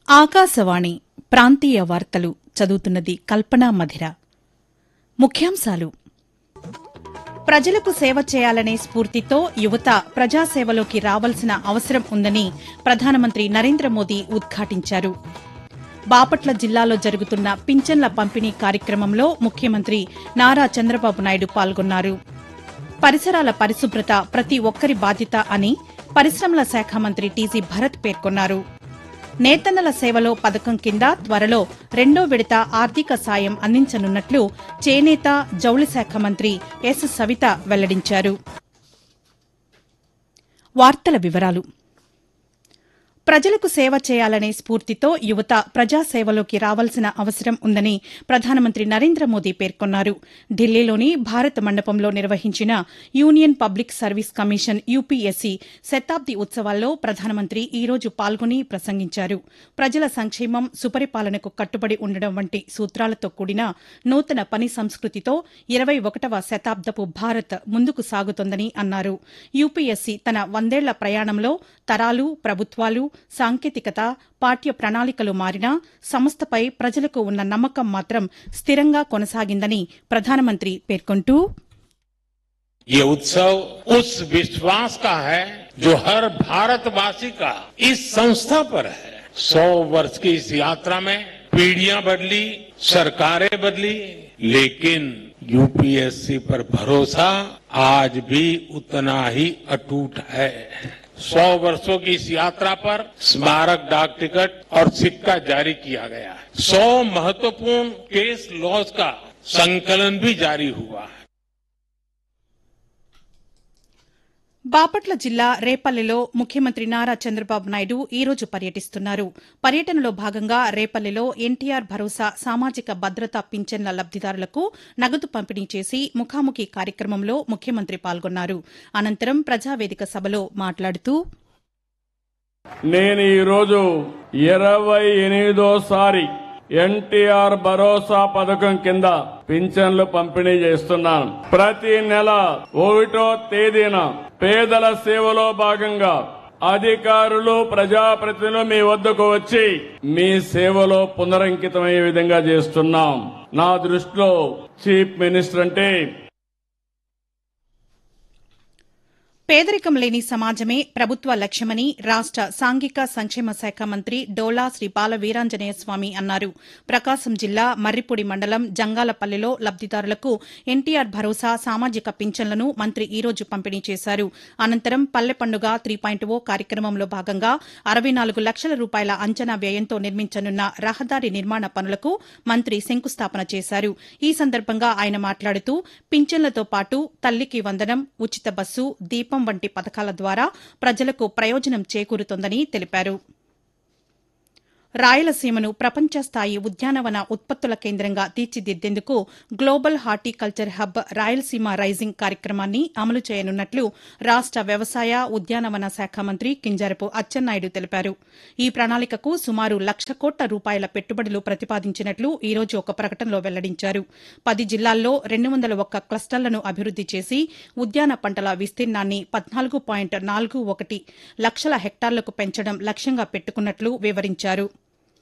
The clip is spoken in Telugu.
ఆకాశవాణి ప్రాంతీయ వార్తలు చదువుతున్నది కల్పనా మధిర ముఖ్యాంశాలు ప్రజలకు సేవ చేయాలనే స్ఫూర్తితో యువత ప్రజాసేవలోకి రావాల్సిన అవసరం ఉందని ప్రధానమంత్రి నరేంద్ర మోదీ ఉద్ఘాటించారు బాపట్ల జిల్లాలో జరుగుతున్న పింఛన్ల పంపిణీ కార్యక్రమంలో ముఖ్యమంత్రి నారా చంద్రబాబు నాయుడు పాల్గొన్నారు పరిసరాల పరిశుభ్రత ప్రతి ఒక్కరి బాధ్యత అని పరిశ్రమల శాఖ మంత్రి టీజీ భరత్ పేర్కొన్నారు నేతన్నల సేవలో పథకం కింద త్వరలో రెండో విడత ఆర్థిక సాయం అందించనున్నట్లు చేనేత జౌళి శాఖ మంత్రి ఎస్ సవిత వెల్లడించారు వార్తల వివరాలు ప్రజలకు సేవ చేయాలనే స్ఫూర్తితో యువత ప్రజాసేవలోకి రావాల్సిన అవసరం ఉందని ప్రధానమంత్రి నరేంద్ర మోదీ పేర్కొన్నారు ఢిల్లీలోని భారత్ మండపంలో నిర్వహించిన union public service commission UPSC శతాబ్ది ఉత్సవాల్లో ప్రధానమంత్రి ఈ రోజు పాల్గొని ప్రసంగించారు ప్రజల సంక్షేమం సుపరిపాలనకు కట్టుబడి ఉండడం వంటి సూత్రాలతో కూడిన నూతన పని సంస్కృతితో ఇరవై ఒకటవ శతాబ్దపు భారత్ ముందుకు సాగుతోందని అన్నారు యూపీఎస్సీ తన వందేళ్ల ప్రయాణంలో తరాలు ప్రభుత్వాలు సాంకేతికత పాఠ్య ప్రణాళికలు మారినా సంస్థపై ప్రజలకు ఉన్న నమ్మకం మాత్రం స్థిరంగా కొనసాగిందని ప్రధానమంత్రి పేర్కొంటూ ये उत्सव उस विश्वास का है जो हर भारतवासी का इस संस्था पर है सौ वर्ष की इस यात्रा में पीढ़ियां बदली सरकारें बदली लेकिन यूपीएससी पर भरोसा आज भी उतना ही अटूट है सौ वर्षों की इस यात्रा पर स्मारक डाक टिकट और सिक्का जारी किया गया है सौ महत्वपूर्ण केस लॉज का संकलन भी जारी हुआ है బాపట్ల జిల్లా రేపల్లెలో ముఖ్యమంత్రి నారా చంద్రబాబు నాయుడు ఈ రోజు పర్యటిస్తున్నారు పర్యటనలో భాగంగా రేపల్లెలో ఎన్టీఆర్ భరోసా సామాజిక భద్రతా పింఛన్ల లబ్దిదారులకు నగదు పంపిణీ చేసి ముఖాముఖి కార్యక్రమంలో ముఖ్యమంత్రి పాల్గొన్నారు అనంతరం ప్రజావేదిక సభలో మాట్లాడుతూ నేను ఈరోజు ఇరవై ఎనిమిదోసారి ఎన్టీఆర్ భరోసా పథకం కింద పింఛన్లు పంపిణీ చేస్తున్నాను ప్రతి నెల ఒకటో తేదీన పేదల సేవలో భాగంగా అధికారులు ప్రజాప్రతినిధులు మీ వద్దకు వచ్చి మీ సేవలో పునరంకితమయ్యే విధంగా చేస్తున్నాం నా దృష్టిలో చీఫ్ మినిస్టర్ అంటే పేదరికం లేని సమాజమే ప్రభుత్వ లక్ష్యమని రాష్ట సాంఘిక సంక్షేమ శాఖ మంత్రి డోలా శ్రీ బాల వీరాంజనేయ స్వామి అన్నారు ప్రకాశం జిల్లా మర్రిపూడి మండలం జంగాలపల్లిలో లబ్దిదారులకు ఎన్టీఆర్ భరోసా సామాజిక పింఛన్లను మంత్రి ఈ రోజు పంపిణీ చేశారు అనంతరం పల్లె పండుగ త్రీ పాయింట్ ఓ కార్యక్రమంలో భాగంగా అరవై నాలుగు లక్షల రూపాయల అంచనా వ్యయంతో నిర్మించనున్న రహదారి నిర్మాణ పనులకు మంత్రి శంకుస్థాపన చేశారు ఈ సందర్భంగా ఆయన మాట్లాడుతూ పింఛన్లతో పాటు తల్లికి వందనం ఉచిత బస్సు దీపం వంటి పథకాల ద్వారా ప్రజలకు ప్రయోజనం చేకూరుతోందని తెలిపారు రాయలసీమను ప్రపంచ స్థాయి ఉద్యానవన ఉత్పత్తుల కేంద్రంగా తీర్చిదిద్దేందుకు global horticulture hub Rayalaseema rising కార్యక్రమాన్ని అమలు చేయనున్నట్లు రాష్ట వ్యవసాయ ఉద్యానవన శాఖ మంత్రి కింజరపు అచ్చెన్నాయుడు తెలిపారు ఈ ప్రణాళికకు సుమారు లక్ష కోట్ల రూపాయల పెట్టుబడులు ప్రతిపాదించినట్లు ఈ రోజు ఒక ప్రకటనలో వెల్లడించారు పది జిల్లాల్లో రెండు వందల ఒక్క క్లస్టర్లను అభివృద్ది చేసి ఉద్యాన పంటల విస్తీర్ణాన్ని పద్నాలుగు పాయింట్ నాలుగు ఒకటి లక్షల హెక్టార్లకు పెంచడం లక్ష్యంగా పెట్టుకున్నట్లు వివరించారు